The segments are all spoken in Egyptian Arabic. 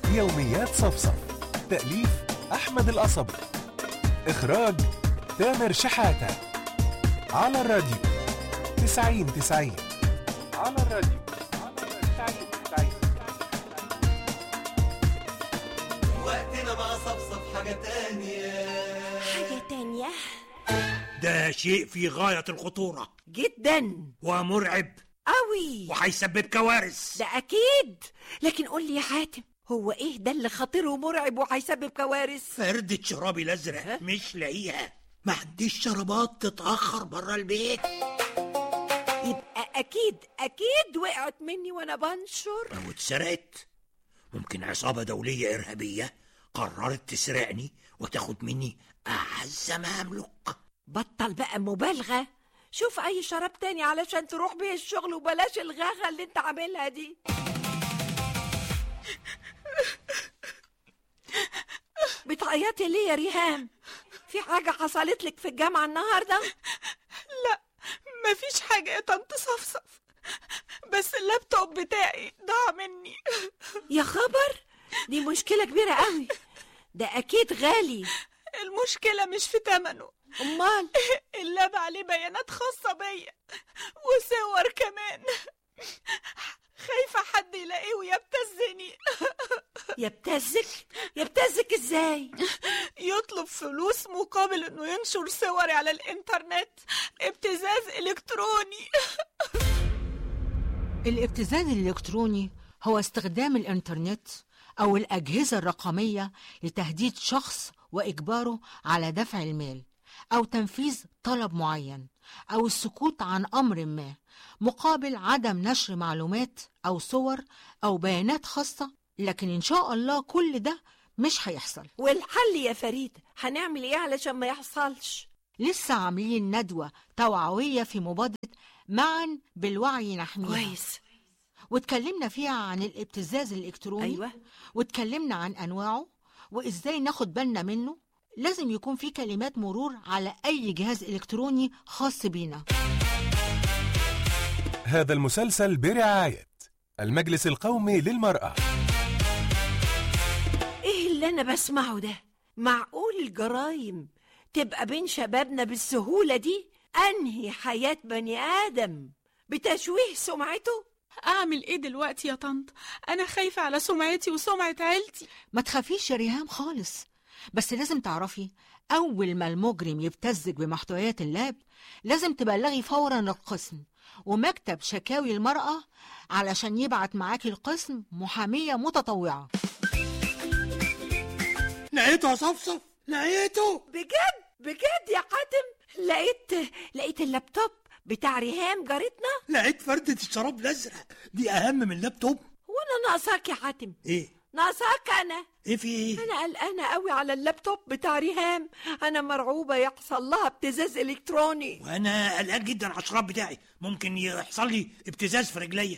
يوميات صفصف تأليف أحمد القصبي إخراج تامر شحاتة على الراديو تسعين تسعين على الراديو تسعين تسعين وقتنا مع صفصف حاجة تانية حاجة تانية ده شيء في غاية الخطورة جدا ومرعب قوي وهيسبب كوارث ده أكيد لكن قول لي يا حاتم هو إيه ده اللي خطير ومرعب وهيسبب كوارث فردة شرابي الأزرق مش لاقيها ما عنديش شرابات تتأخر بره البيت يبقى أكيد أكيد وقعت مني وأنا بنشر أو اتسرقت ممكن عصابة دولية إرهابية قررت تسرقني وتاخد مني أعز ما أملك بطل بقى مبالغة شوف أي شراب تاني علشان تروح بيه الشغل وبلاش الغاغة اللي أنت عاملها دي بتعيطي ليه يا ريهام؟ في حاجة حصلت لك في الجامعة النهاردة؟ لا مفيش حاجة يا طنط صفصف بس اللابتوب بتاعي ضاع مني يا خبر دي مشكلة كبيرة قوي ده أكيد غالي المشكلة مش في تمنه أمال اللاب عليه بيانات خاصة بيا وصور كمان خايفة حد يلاقيه ويبتزني يبتزك يبتزك إزاي يطلب فلوس مقابل انه ينشر صوري على الانترنت ابتزاز الكتروني الابتزاز الإلكتروني هو استخدام الإنترنت أو الأجهزة الرقمية لتهديد شخص وإجباره على دفع المال أو تنفيذ طلب معين أو السكوت عن أمر ما مقابل عدم نشر معلومات أو صور أو بيانات خاصة لكن إن شاء الله كل ده مش هيحصل والحل يا فريد هنعمل إيه علشان ما يحصلش لسه عاملين ندوة توعوية في مبادرة معا بالوعي نحميها كويس واتكلمنا فيها عن الابتزاز الإلكتروني أيوة. واتكلمنا عن أنواعه وإزاي ناخد بالنا منه لازم يكون في كلمات مرور على أي جهاز إلكتروني خاص بينا هذا المسلسل برعاية المجلس القومي للمرأة إيه اللي أنا بسمعه ده معقول الجرايم تبقى بين شبابنا بالسهولة دي أنهي حياة بني آدم بتشويه سمعته اعمل ايه دلوقتي يا طنط انا خايفة على سمعتي وسمعة عيلتي ما تخافيش يا ريهام خالص بس لازم تعرفي أول ما المجرم يبتزك بمحتويات اللاب لازم تبلغي فورا القسم ومكتب شكاوي المرأة علشان يبعت معاكي القسم محامية متطوعة لقيته يا صفصف لقيته بجد بجد يا حاتم لقيت لقيت اللابتوب بتاع ريهام جارتنا لقيت فردة الشراب الأزرق دي أهم من اللابتوب وانا ناقصاك يا حاتم إيه ناقصاك انا إيه في إيه انا قلقانه قوي على اللابتوب بتاع ريهام انا مرعوبه يحصل لها ابتزاز الكتروني وأنا قلقان جدا على الشراب بتاعي ممكن يحصل لي ابتزاز في رجليا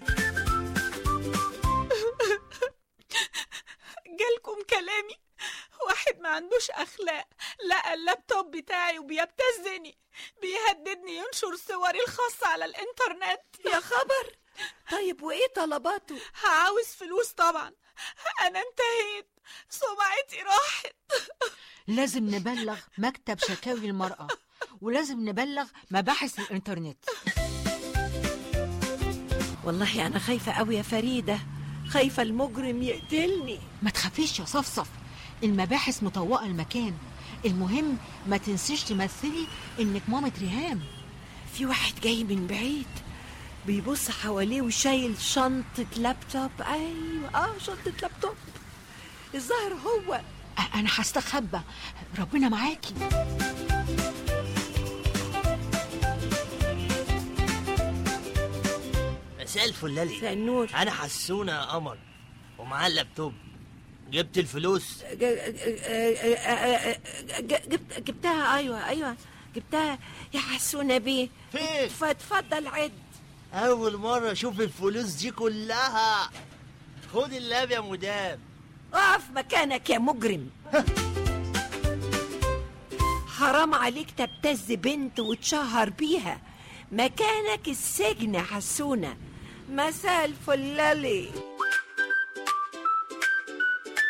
جالكم كلامي واحد ما عندوش اخلاق لقى اللابتوب بتاعي وبيبتزني بيهددني ينشر صوري الخاصة على الانترنت يا خبر طيب وايه طلباته عاوز فلوس طبعا انا انتهيت سمعتي راحت لازم نبلغ مكتب شكاوي المرأة ولازم نبلغ مباحث الإنترنت والله انا خايفه قوي يا فريده خايفه المجرم يقتلني ما تخافيش يا صفصف المباحث مطوقة المكان المهم ما تنسيش تمثلي إنك مامة ريهام في واحد جاي من بعيد بيبص حواليه وشايل شنطة لابتوب أيوة آه شنطة لابتوب الظاهر هو أ- أنا هستخبى ربنا معاكي مساء الفل مساء النور انا حسونه يا قمر ومعاه اللابتوب جبت الفلوس ج- ج- ج- جبت جبتها أيوة أيوة جبتها يا حسونة بيه فين فاتفضل عد اول مره اشوف الفلوس دي كلها خد اللاب يا مدام اقف مكانك يا مجرم حرام عليك تبتز بنت وتشهر بيها مكانك السجن يا حسونة مساء الفلالي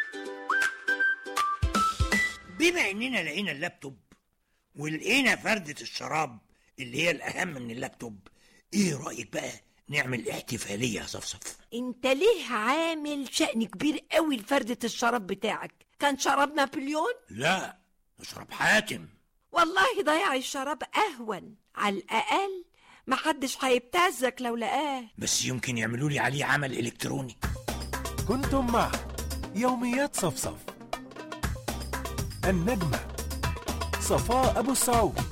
بما اننا لقينا اللابتوب ولقينا فردة الشراب اللي هي الأهم من اللابتوب ايه رأيك بقى نعمل احتفالية يا صفصف انت ليه عامل شأن كبير قوي لفردة الشراب بتاعك كان شراب نابليون لا اشرب حاتم والله ضياع الشراب اهون على الاقل محدش هيبتزك لو لقاه بس يمكن يعملوا لي عليه عمل إلكتروني كنتم مع يوميات صفصف النجمة صفاء أبو السعود